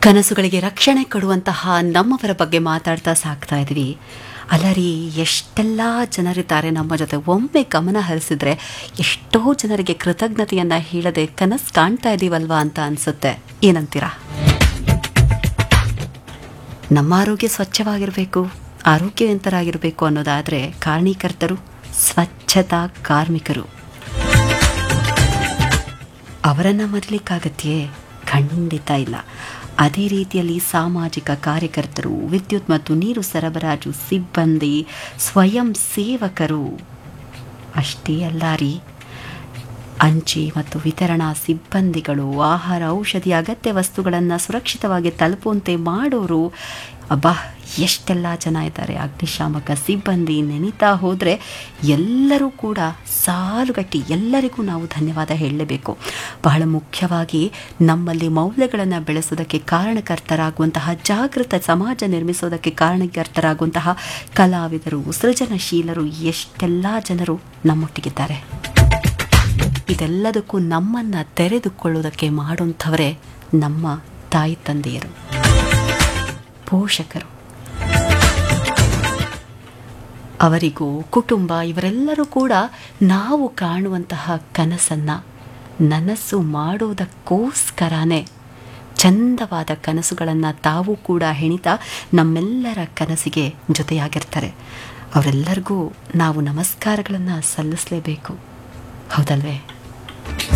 ಕನಸುಗಳಿಗೆ ರಕ್ಷಣೆ ಕೊಡುವಂತಹ ನಮ್ಮವರ ಬಗ್ಗೆ ಮಾತಾಡ್ತಾ ಸಾಕ್ತಾ ಇದ್ವಿ ಅಲ್ಲ ರೀ ಎಷ್ಟೆಲ್ಲ ಜನರಿದ್ದಾರೆ ನಮ್ಮ ಜೊತೆ ಒಮ್ಮೆ ಗಮನ ಹರಿಸಿದ್ರೆ ಎಷ್ಟೋ ಜನರಿಗೆ ಕೃತಜ್ಞತೆಯನ್ನ ಹೇಳದೆ ಕನಸು ಕಾಣ್ತಾ ಇದೀವಲ್ವಾ ಅಂತ ಅನ್ಸುತ್ತೆ ಏನಂತೀರಾ ನಮ್ಮ ಆರೋಗ್ಯ ಸ್ವಚ್ಛವಾಗಿರಬೇಕು ಆರೋಗ್ಯವಂತರಾಗಿರಬೇಕು ಅನ್ನೋದಾದರೆ ಕಾರಣೀಕರ್ತರು ಸ್ವಚ್ಛತಾ ಕಾರ್ಮಿಕರು ಅವರನ್ನು ಮರಲಿಕ್ಕಾಗತ್ತೆಯೇ ಖಂಡಿತ ಇಲ್ಲ ಅದೇ ರೀತಿಯಲ್ಲಿ ಸಾಮಾಜಿಕ ಕಾರ್ಯಕರ್ತರು ವಿದ್ಯುತ್ ಮತ್ತು ನೀರು ಸರಬರಾಜು ಸಿಬ್ಬಂದಿ ಸ್ವಯಂ ಸೇವಕರು ಅಷ್ಟೇ ಅಲ್ಲ ರೀ ಅಂಚೆ ಮತ್ತು ವಿತರಣಾ ಸಿಬ್ಬಂದಿಗಳು ಆಹಾರ ಔಷಧಿ ಅಗತ್ಯ ವಸ್ತುಗಳನ್ನು ಸುರಕ್ಷಿತವಾಗಿ ತಲುಪುವಂತೆ ಮಾಡೋರು ಅಬ್ಬಾ ಎಷ್ಟೆಲ್ಲ ಜನ ಇದ್ದಾರೆ ಅಗ್ನಿಶಾಮಕ ಸಿಬ್ಬಂದಿ ನೆನೀತಾ ಹೋದರೆ ಎಲ್ಲರೂ ಕೂಡ ಸಾಲುಗಟ್ಟಿ ಎಲ್ಲರಿಗೂ ನಾವು ಧನ್ಯವಾದ ಹೇಳಲೇಬೇಕು ಬಹಳ ಮುಖ್ಯವಾಗಿ ನಮ್ಮಲ್ಲಿ ಮೌಲ್ಯಗಳನ್ನು ಬೆಳೆಸೋದಕ್ಕೆ ಕಾರಣಕರ್ತರಾಗುವಂತಹ ಜಾಗೃತ ಸಮಾಜ ನಿರ್ಮಿಸೋದಕ್ಕೆ ಕಾರಣಕರ್ತರಾಗುವಂತಹ ಕಲಾವಿದರು ಸೃಜನಶೀಲರು ಎಷ್ಟೆಲ್ಲ ಜನರು ನಮ್ಮೊಟ್ಟಿಗಿದ್ದಾರೆ ಇದೆಲ್ಲದಕ್ಕೂ ನಮ್ಮನ್ನು ತೆರೆದುಕೊಳ್ಳುವುದಕ್ಕೆ ಮಾಡುವಂಥವರೇ ನಮ್ಮ ತಾಯಿ ತಂದೆಯರು ಪೋಷಕರು ಅವರಿಗೂ ಕುಟುಂಬ ಇವರೆಲ್ಲರೂ ಕೂಡ ನಾವು ಕಾಣುವಂತಹ ಕನಸನ್ನು ನನಸು ಮಾಡೋದಕ್ಕೋಸ್ಕರನೇ ಚಂದವಾದ ಕನಸುಗಳನ್ನು ತಾವು ಕೂಡ ಹೆಣಿತಾ ನಮ್ಮೆಲ್ಲರ ಕನಸಿಗೆ ಜೊತೆಯಾಗಿರ್ತಾರೆ ಅವರೆಲ್ಲರಿಗೂ ನಾವು ನಮಸ್ಕಾರಗಳನ್ನು ಸಲ್ಲಿಸಲೇಬೇಕು ಹೌದಲ್ವೇ